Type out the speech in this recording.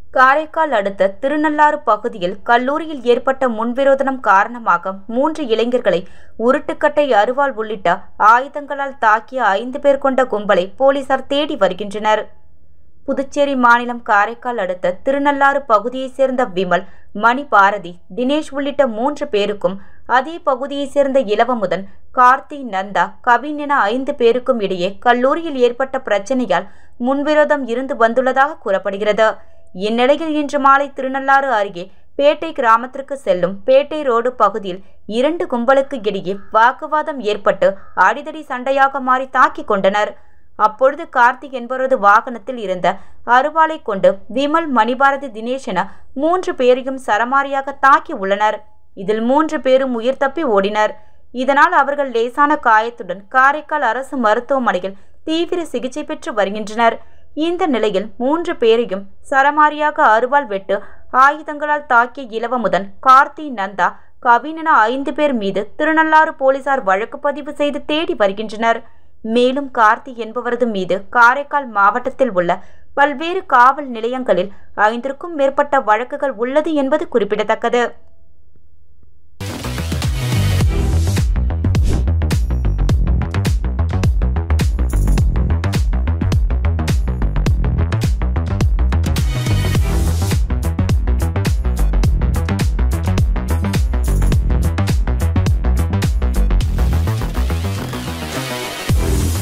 காரைக்கால் அடுத்த திருநள்ளாறு பகுதியில் கல்லூரியில் ஏற்பட்ட முன்விரோதனம் காரணமாக மூன்று இளைஞர்களை உருட்டுக்கட்டை அருவாள் உள்ளிட்ட ஆயுதங்களால் தாக்கிய ஐந்து பேர் கொண்ட கும்பலை போலீசார் தேடி வருகின்றனர் புதுச்சேரி மாநிலம் காரைக்கால் அடுத்த திருநள்ளாறு பகுதியைச் சேர்ந்த விமல் மணி பாரதி தினேஷ் உள்ளிட்ட மூன்று பேருக்கும் அதே பகுதியைச் சேர்ந்த இளவமுதன் கார்த்தி நந்தா கவின் என ஐந்து பேருக்கும் இடையே கல்லூரியில் ஏற்பட்ட பிரச்சனையால் முன்விரோதம் இருந்து வந்துள்ளதாக கூறப்படுகிறது இந்நிலையில் இன்று மாலை திருநள்ளாறு அருகே பேட்டை கிராமத்திற்கு செல்லும் பேட்டை ரோடு பகுதியில் இரண்டு கும்பலுக்கு இடையே வாக்குவாதம் ஏற்பட்டு அடிதடி சண்டையாக மாறி தாக்கிக் கொண்டனர் அப்பொழுது கார்த்திக் என்பவரது வாகனத்தில் இருந்த அருவாளை கொண்டு விமல் மணிபாரதி தினேஷ் என மூன்று பேரையும் சரமாரியாக தாக்கி உள்ளனர் இதில் மூன்று பேரும் உயிர் தப்பி ஓடினர் இதனால் அவர்கள் லேசான காயத்துடன் காரைக்கால் அரசு மருத்துவமனையில் தீவிர சிகிச்சை பெற்று வருகின்றனர் இந்த நிலையில் மூன்று பேரையும் சரமாரியாக அருவாள் வெட்டு ஆயுதங்களால் தாக்கிய இளவமுதன் கார்த்தி நந்தா கவின் என ஐந்து பேர் மீது திருநள்ளாறு போலீசார் வழக்கு பதிவு செய்து தேடி வருகின்றனர் மேலும் கார்த்தி என்பவரது மீது காரைக்கால் மாவட்டத்தில் உள்ள பல்வேறு காவல் நிலையங்களில் ஐந்திற்கும் மேற்பட்ட வழக்குகள் உள்ளது என்பது குறிப்பிடத்தக்கது